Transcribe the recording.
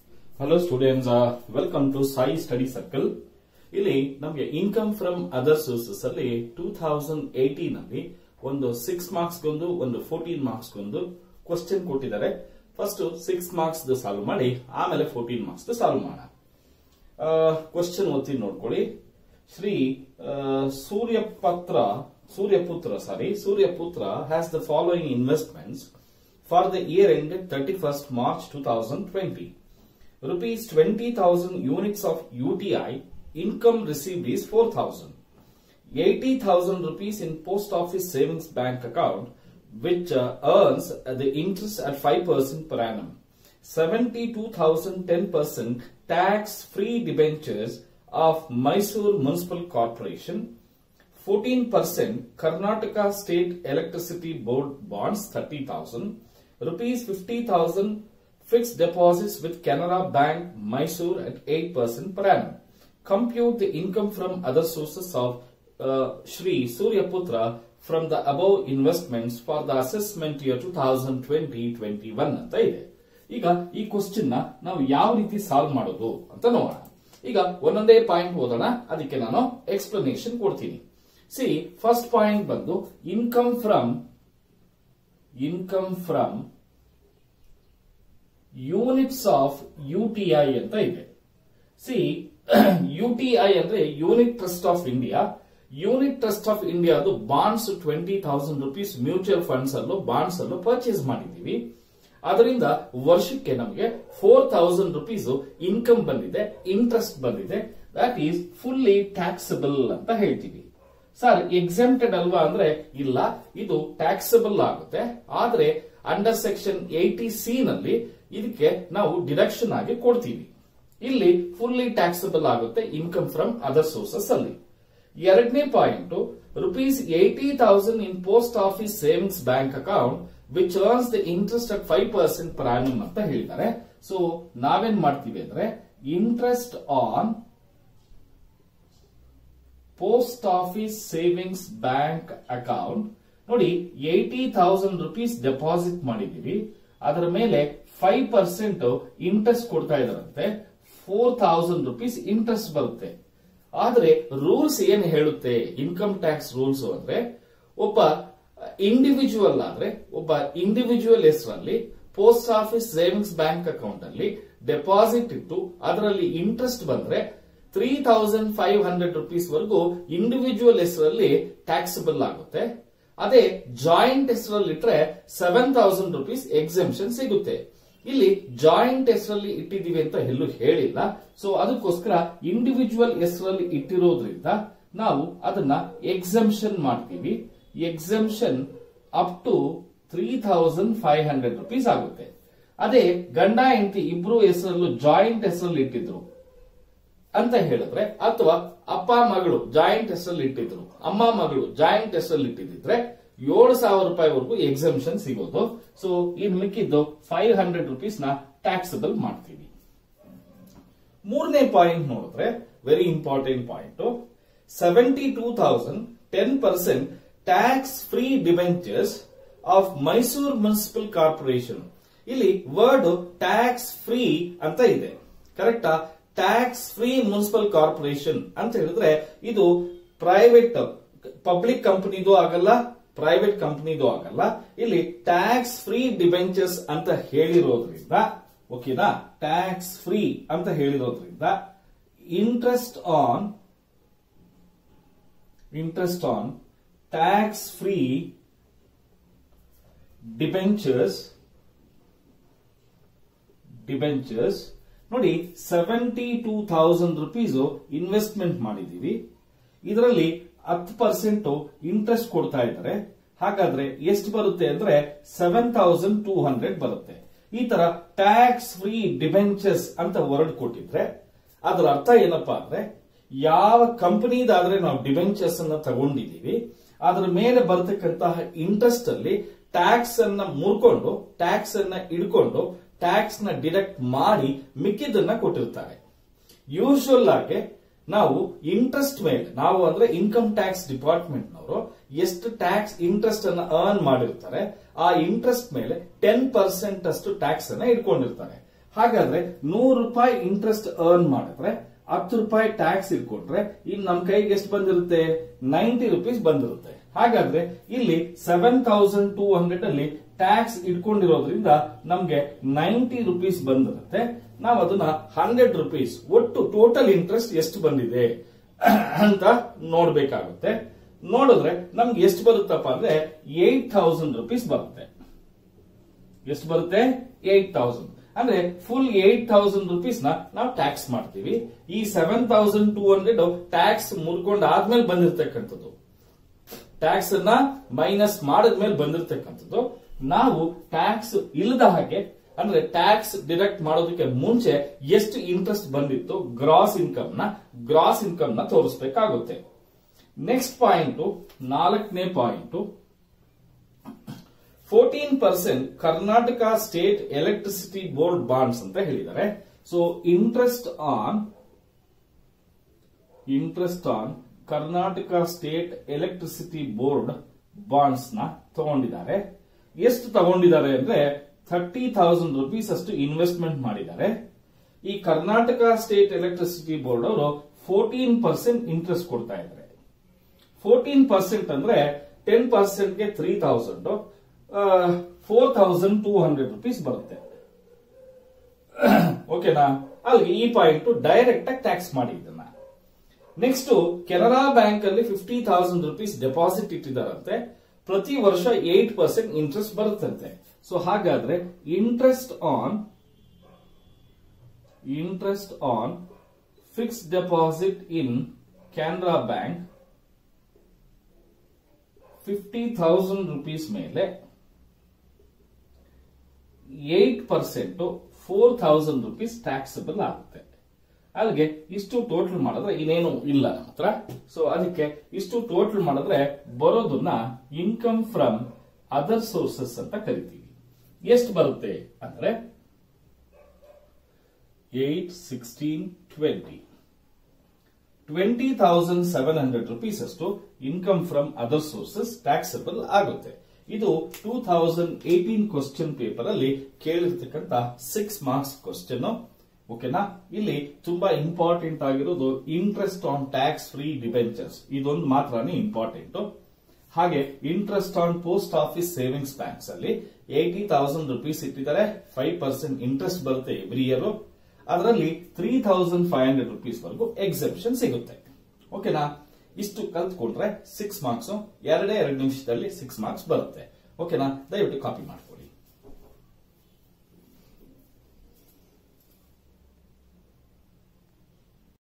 Hello students welcome to Sai study circle ಇಲ್ಲಿ ನಮಗೆ income from other sources ಅಲ್ಲಿ two thousand eighteen ಅಲ್ಲಿ ಒಂದು ಸಿಕ್ಸ್ ಮಾರ್ಕ್ಸ್ ಗೊಂದು ಒಂದು ಫೋರ್ಟೀನ್ ಮಾರ್ಕ್ಸ್ ಗೊಂದು ಕ್ವಶನ್ ಕೊಟ್ಟಿದ್ದಾರೆ ಫಸ್ಟ್ ಸಿಕ್ಸ್ ಮಾರ್ಕ್ಸ್ ಸಾಲ್ವ್ ಮಾಡಿ ಆಮೇಲೆ ಫೋರ್ಟೀನ್ ಮಾರ್ಕ್ಸ್ ಸಾಲ್ವ್ ಮಾಡೋಣ ಕ್ವಶನ್ ಓದ್ತೀನಿ ನೋಡ್ಕೊಳ್ಳಿ ಶ್ರೀ ಆ, ಸೂರ್ಯಪತ್ರ Suryaputra sorry Suryaputra has the following investments for the year ended thirty first March two thousand twenty rupees 20,000 units of UTI, income received is 4,000. 80,000 rupees in post office savings bank account, which uh, earns uh, the interest at 5% per annum. 72,000 10% tax-free debentures of Mysore Municipal Corporation. 14% Karnataka State Electricity Board bonds 30,000. Rupees 50,000 fixed deposits with Canara Bank Mysore at 8% per annum. Compute the income from other sources of uh, Shri Suryaputra from the above investments for the assessment year 2020-21 ಅಂತ ಇದೆ ಈಗ ಈ question ನ ನಾವು ಯಾವ ರೀತಿ solve ಮಾಡೋದು ಅಂತ ನೋಡೋಣ ಈಗ ಒಂದೊಂದೇ ಪಾಯಿಂಟ್ ಓದೋಣ ಅದಕ್ಕೆ ನಾನು ಎಕ್ಸ್ಪ್ಲನೇಷನ್ ಕೊಡ್ತೀನಿ ಸಿ ಫಸ್ಟ್ ಪಾಯಿಂಟ್ ಬಂದು income from income from units of UTI ಅಂತ ಇದೆ ಸಿ ಯುಟಿಐ ಅಂದ್ರೆ unit trust of India unit trust of ಇಂಡಿಯಾದು bonds twenty thousand rupees mutual funds ಅಲ್ಲೂ ಬಾಂಡ್ಸ್ ಅಲ್ಲೂ ಪರ್ಚೇಸ್ ಮಾಡಿದೀವಿ ಅದರಿಂದ ವರ್ಷಕ್ಕೆ ನಮಗೆ ಫೋರ್ ಥೌಸಂಡ್ ರುಪೀಸ್ ಇನ್ಕಮ್ ಬಂದಿದೆ ಇಂಟ್ರೆಸ್ಟ್ ಬಂದಿದೆ ದಟ್ ಈಸ್ ಫುಲ್ಲಿ ಟ್ಯಾಕ್ಸಬಲ್ ಅಂತ ಹೇಳ್ತೀವಿ ಸರ್ ಎಕ್ಸೆಂಪ್ಟೆಡ್ ಅಲ್ವಾ ಅಂದ್ರೆ ಇಲ್ಲ ಇದು ಟ್ಯಾಕ್ಸಬಲ್ ಆಗುತ್ತೆ ಆದ್ರೆ ಅಂಡರ್ ಸೆಕ್ಷನ್ ಏಟಿ ಸಿ ನಲ್ಲಿ ಇದಕ್ಕೆ ನಾವು ಡಿಡಕ್ಷನ್ ಆಗಿ ಕೊಡ್ತೀವಿ ಇಲ್ಲಿ ಫುಲ್ಲಿ ಟ್ಯಾಕ್ಸಬಲ್ ಆಗುತ್ತೆ ಇನ್ಕಮ್ ಫ್ರಮ್ ಅದರ್ ಸೋರ್ಸಸ್ ಅಲ್ಲಿ ಎರಡನೇ point rupees eighty thousand in post office savings bank account which earns the interest at five percent per annum ಅಂತ ಹೇಳಿದ್ದಾರೆ ಸೊ ನಾವೇನ್ ಮಾಡ್ತೀವಿ ಅಂದ್ರೆ interest on post office savings bank account ನೋಡಿ eighty thousand rupees deposit ಮಾಡಿದೀವಿ ಅದರ ಮೇಲೆ five percent interest ಕೊಡ್ತಾ ಇದಾರಂತೆ ಫೋರ್ ಥೌಸಂಡ್ ರುಪೀಸ್ ಇಂಟ್ರೆಸ್ಟ್ ಬರುತ್ತೆ ಆದ್ರೆ ರೂಲ್ಸ್ ಏನ್ ಹೇಳುತ್ತೆ ಇನ್ಕಮ್ ಟ್ಯಾಕ್ಸ್ ರೂಲ್ಸ್ ಅಂದ್ರೆ ಒಬ್ಬ ಇಂಡಿವಿಜುವಲ್ ಆದ್ರೆ ಒಬ್ಬ ಇಂಡಿವಿಜುವಲ್ ಹೆಸರಲ್ಲಿ post office savings bank account ಅಲ್ಲಿ ಡೆಪಾಸಿಟ್ ಇಟ್ಟು ಅದರಲ್ಲಿ ಇಂಟ್ರೆಸ್ಟ್ ಬಂದ್ರೆ three thousand five hundred rupees ವರೆಗೂ ಇಂಡಿವಿಜುವಲ್ ಹೆಸರಲ್ಲಿ ಟ್ಯಾಕ್ಸಬಲ್ ಆಗುತ್ತೆ ಅದೇ ಜಾಯಿಂಟ್ ಹೆಸರಲ್ಲಿ ಇಟ್ರೆ ಸೆವೆನ್ ಥೌಸಂಡ್ ರುಪೀಸ್ ಎಕ್ಸೆಂಪ್ಷನ್ ಸಿಗುತ್ತೆ ಇಲ್ಲಿ ಜಾಯಿಂಟ್ ಹೆಸರಲ್ಲಿ ಇಟ್ಟಿದೀವಿ ಅಂತ ಎಲ್ಲೂ ಹೇಳಿಲ್ಲ ಸೊ ಅದಕ್ಕೋಸ್ಕರ ಇಂಡಿವಿಜುವಲ್ ಹೆಸರಲ್ಲಿ ಇಟ್ಟಿರೋದ್ರಿಂದ ನಾವು ಅದನ್ನ ಎಕ್ಸೆಂಪ್ಷನ್ ಮಾಡ್ತೀವಿ exemption up to three thousand five hundred rupees ಆಗುತ್ತೆ ಅದೇ ಗಂಡ ಹೆಂಡತಿ ಇಬ್ರು ಹೆಸರಲ್ಲೂ ಜಾಯಿಂಟ್ ಹೆಸರಲ್ಲಿ ಇಟ್ಟಿದ್ರು ಅಂತ ಹೇಳಿದ್ರೆ ಅಥವಾ ಅಪ್ಪ ಮಗಳು ಜಾಯಿಂಟ್ ಹೆಸರಲ್ಲಿ ಇಟ್ಟಿದ್ರು ಅಮ್ಮ ಮಗಳು ಜಾಯಿಂಟ್ ಹೆಸರಲ್ಲಿ ಇಟ್ಟಿದ್ರೆ ಏಳು ಸಾವಿರ ರೂಪಾಯಿವರೆಗೂ ಎಕ್ಸಮ್ಷನ್ ಸಿಗೋದು ಸೊ ಇನ್ ಮಿಕ್ಕಿದ್ದು ಫೈವ್ ಹಂಡ್ರೆಡ್ ರುಪೀಸ್ ನ ಟ್ಯಾಕ್ಸಬಲ್ ಮಾಡ್ತೀವಿ ಮೂರನೇ ಪಾಯಿಂಟ್ ನೋಡಿದ್ರೆ very important point seventy two thousand ten percent tax free debentures of Mysuru municipal corporation ಇಲ್ಲಿ ವರ್ಡ್ ಟ್ಯಾಕ್ಸ್ ಫ್ರೀ ಅಂತ ಇದೆ ಕರೆಕ್ಟಾ ಟ್ಯಾಕ್ಸ್ ಫ್ರೀ ಮುನ್ಸಿಪಲ್ ಕಾರ್ಪೊರೇಷನ್ ಅಂತ ಹೇಳಿದ್ರೆ ಇದು ಪ್ರೈವೇಟ್ ಪಬ್ಲಿಕ್ ಕಂಪನಿದು ಆಗಲ್ಲ ಪ್ರೈವೇಟ್ ಕಂಪನಿದು ಆಗಲ್ಲ ಇಲ್ಲಿ ಟ್ಯಾಕ್ಸ್ ಫ್ರೀ ಡಿಬೆಂಚರ್ಸ್ ಅಂತ ಹೇಳಿರೋದ್ರಿಂದ ಓಕೆನಾ ಟ್ಯಾಕ್ಸ್ ಫ್ರೀ ಅಂತ ಹೇಳಿರೋದ್ರಿಂದ interest on interest on tax free debentures debentures ನೋಡಿ seventy two thousand rupees investment ಮಾಡಿದೀವಿ ಇದರಲ್ಲಿ ಹತ್ತು ಪರ್ಸೆಂಟ್ ಇಂಟ್ರೆಸ್ಟ್ ಕೊಡ್ತಾ ಇದ್ದಾರೆ ಹಾಗಾದ್ರೆ ಎಷ್ಟು ಬರುತ್ತೆ ಅಂದ್ರೆ ಸೆವೆನ್ ತೌಸಂಡ್ ಟೂ ಹಂಡ್ರೆಡ್ ಬರುತ್ತೆ ಈ ತರ ಟ್ಯಾಕ್ಸ್ ಫ್ರೀ ಡಿಬೆಂಚರ್ಸ್ ಅಂತ ವರ್ಡ್ ಕೊಟ್ಟಿದ್ರೆ ಅದರ ಅರ್ಥ ಏನಪ್ಪಾ ಅಂದ್ರೆ ಯಾವ ಕಂಪನಿದಾದ್ರೆ ನಾವು ಡಿಬೆಂಚರ್ಸ್ ಅನ್ನ ತಗೊಂಡಿದೀವಿ ಅದರ ಮೇಲೆ ಬರ್ತಕ್ಕಂತಹ ಇಂಟ್ರೆಸ್ಟ್ ಅಲ್ಲಿ ಟ್ಯಾಕ್ಸ್ ಅನ್ನ ಮುರ್ಕೊಂಡು ಟ್ಯಾಕ್ಸ್ ಅನ್ನ ಇಡ್ಕೊಂಡು ಟ್ಯಾಕ್ಸ್ ನ ಡಿಡಕ್ಟ್ ಮಾಡಿ ಮಿಕ್ಕಿದ್ದನ್ನ ಕೊಟ್ಟಿರ್ತಾರೆ ಯೂಶುವಲ್ ಆಗಿ ನಾವು ಇಂಟ್ರೆಸ್ಟ್ ಮೇಲೆ ನಾವು ಅಂದ್ರೆ ಇನ್ಕಮ್ ಟ್ಯಾಕ್ಸ್ ಡಿಪಾರ್ಟ್ಮೆಂಟ್ ನವರು ಎಷ್ಟು ಟ್ಯಾಕ್ಸ್ ಇಂಟ್ರೆಸ್ಟ್ ಅನ್ನ ಅರ್ನ್ ಮಾಡಿರ್ತಾರೆ ಆ ಇಂಟ್ರೆಸ್ಟ್ ಮೇಲೆ ಟೆನ್ ಪರ್ಸೆಂಟ್ ಅಷ್ಟು ಟ್ಯಾಕ್ಸ್ ಅನ್ನ ಇಟ್ಕೊಂಡಿರ್ತಾರೆ ಹಾಗಾದ್ರೆ ನೂರು ರೂಪಾಯಿ ಇಂಟ್ರೆಸ್ಟ್ ಅರ್ನ್ ಮಾಡಿದ್ರೆ ಹತ್ತು ರೂಪಾಯಿ ಟ್ಯಾಕ್ಸ್ ಇಟ್ಕೊಂಡ್ರೆ ಇನ್ ನಮ್ ಕೈಗೆ ಎಷ್ಟು ಬಂದಿರುತ್ತೆ ನೈಂಟಿ ರುಪೀಸ್ ಬಂದಿರುತ್ತೆ ಹಾಗಾದ್ರೆ ಇಲ್ಲಿ ಸೆವೆನ್ ತೌಸಂಡ್ ಟೂ ಹಂಡ್ರೆಡ್ ಅಲ್ಲಿ ಟ್ಯಾಕ್ಸ್ ಇಟ್ಕೊಂಡಿರೋದ್ರಿಂದ ನಮ್ಗೆ ನೈಂಟಿ ರುಪೀಸ್ ಬಂದಿರುತ್ತೆ ನಾವು ಅದನ್ನ ಹಂಡ್ರೆಡ್ ರುಪೀಸ್ ಒಟ್ಟು ಟೋಟಲ್ ಇಂಟ್ರೆಸ್ಟ್ ಎಷ್ಟು ಬಂದಿದೆ ಅಂತ ನೋಡ್ಬೇಕಾಗುತ್ತೆ ನೋಡಿದ್ರೆ ನಮ್ಗೆ ಎಷ್ಟು ಬರುತ್ತಪ್ಪ ಅಂದ್ರೆ ಏಟ್ ಥೌಸಂಡ್ ರುಪೀಸ್ ಬರುತ್ತೆ ಎಷ್ಟು ಬರುತ್ತೆ ಏಟ್ ತೌಸಂಡ್ ಅಂದ್ರೆ ಫುಲ್ ಏಟ್ ತೌಸಂಡ್ ರುಪೀಸ್ ನ ನಾವು ಟ್ಯಾಕ್ಸ್ ಮಾಡ್ತೀವಿ ಈ seven thousand two hundred tax ಮುರ್ಕೊಂಡು ಆದ್ಮೇಲೆ ಬಂದಿರತಕ್ಕಂಥದ್ದು ಟ್ಯಾಕ್ಸ್ ಅನ್ನ ಮೈನಸ್ ಮಾಡಿದ್ಮೇಲೆ ಬಂದಿರತಕ್ಕಂಥದ್ದು ನಾವು ಟ್ಯಾಕ್ಸ್ ಇಲ್ಲದ ಹಾಗೆ ಅಂದ್ರೆ ಟ್ಯಾಕ್ಸ್ ಡಿಡಕ್ಟ್ ಮಾಡೋದಕ್ಕೆ ಮುಂಚೆ ಎಷ್ಟು ಇಂಟ್ರೆಸ್ಟ್ ಬಂದಿತ್ತು ಗ್ರಾಸ್ ಇನ್ಕಮ್ ನ ಗ್ರಾಸ್ ಇನ್ಕಮ್ ನ ತೋರಿಸಬೇಕಾಗುತ್ತೆ ನೆಕ್ಸ್ಟ್ ಪಾಯಿಂಟ್ ನಾಲ್ಕನೇ point fourteen percent Karnataka state electricity board bonds ಅಂತ ಹೇಳಿದ್ದಾರೆ so interest on interest on Karnataka state electricity board bonds ನ ತಗೊಂಡಿದ್ದಾರೆ ಎಷ್ಟು ತಗೊಂಡಿದ್ದಾರೆ ಅಂದ್ರೆ ಥರ್ಟಿ ಥೌಸಂಡ್ ರುಪೀಸ್ ಅಷ್ಟು ಇನ್ವೆಸ್ಟ್ಮೆಂಟ್ ಮಾಡಿದ್ದಾರೆ ಈ ಕರ್ನಾಟಕ ಸ್ಟೇಟ್ ಎಲೆಕ್ಟ್ರಿಸಿಟಿ ಬೋರ್ಡ್ ಅವರು ಫೋರ್ಟೀನ್ ಪರ್ಸೆಂಟ್ ಇಂಟ್ರೆಸ್ಟ್ ಕೊಡ್ತಾ ಇದ್ದಾರೆ ಫೋರ್ಟೀನ್ ಪರ್ಸೆಂಟ್ ಅಂದ್ರೆ ಟೆನ್ ಪರ್ಸೆಂಟ್ಗೆ three thousand four thousand two hundred rupees ಬರುತ್ತೆ ಓಕೆನಾ ಅಲ್ಲಿಗೆ ಈ ಪಾಯಿಂಟ್ ಡೈರೆಕ್ಟ್ ಆಗಿ ಟ್ಯಾಕ್ಸ್ ಮಾಡಿ ಇದನ್ನ ನೆಕ್ಸ್ಟ್ ಕೆನರಾ ಬ್ಯಾಂಕ್ ಅಲ್ಲಿ ಫಿಫ್ಟಿ ತೌಸಂಡ್ ರುಪೀಸ್ ಡೆಪಾಸಿಟ್ ಇಟ್ಟಿದ್ದಾರಂತೆ ಪ್ರತಿ ವರ್ಷ ಏಟ್ ಪರ್ಸೆಂಟ್ ಇಂಟ್ರೆಸ್ಟ್ ಬರುತ್ತಂತೆ ಸೊ ಹಾಗಾದ್ರೆ interest on interest on fixed deposit in Canara bank fifty thousand rupees ಮೇಲೆ eight percent four thousand rupees taxable ಆಗುತ್ತೆ ಅಲ್ಲಿಗೆ ಇಷ್ಟು ಟೋಟಲ್ ಮಾಡಿದ್ರೆ ಇನ್ನೇನು ಇಲ್ಲ ನಮ್ಮ ಹತ್ರ ಸೊ ಅದಕ್ಕೆ ಇಷ್ಟು ಟೋಟಲ್ ಮಾಡಿದ್ರೆ ಬರೋದನ್ನ ಇನ್ಕಮ್ ಫ್ರಮ್ ಅದರ್ ಸೋರ್ಸಸ್ ಅಂತ ಕರಿತೀವಿ ಎಷ್ಟು ಬರುತ್ತೆ ಅಂದ್ರೆ eight sixteen twenty twenty thousand seven hundred rupees ಅಷ್ಟು income from other sources taxable ಆಗುತ್ತೆ ಇದು two thousand eighteen question paper ಅಲ್ಲಿ ಕೇಳಿರ್ತಕ್ಕಂತ ಸಿಕ್ಸ್ ಮಾರ್ಕ್ಸ್ ಕ್ವಶನ್ ಓಕೆನಾ ಇಲ್ಲಿ ತುಂಬಾ ಇಂಪಾರ್ಟೆಂಟ್ ಆಗಿರೋದು interest on tax free debentures ಇದೊಂದು ಮಾತ್ರನೇ ಇಂಪಾರ್ಟೆಂಟ್ ಹಾಗೆ interest on post office savings banks ಅಲ್ಲಿ ಏಟಿ ತೌಸಂಡ್ ರುಪೀಸ್ ಇಟ್ಟಿದ್ದಾರೆ ಫೈವ್ ಪರ್ಸೆಂಟ್ ಇಂಟ್ರೆಸ್ಟ್ ಬರುತ್ತೆ ಎವ್ರಿ ಇಯರ್ ಅದರಲ್ಲಿ three thousand five hundred rupees ವರೆಗೂ ಎಕ್ಸೆಪ್ಷನ್ ಸಿಗುತ್ತೆ ಓಕೆನಾ ಇಷ್ಟು ಕಲ್ತ್ಕೊಂಡ್ರೆ ಸಿಕ್ಸ್ ಮಾರ್ಕ್ಸ್ ಎರಡೇ ಎರಡು ನಿಮಿಷದಲ್ಲಿ ಸಿಕ್ಸ್ ಮಾರ್ಕ್ಸ್ ಬರುತ್ತೆ ಓಕೆನಾ ದಯವಿಟ್ಟು ಕಾಪಿ ಮಾಡಿ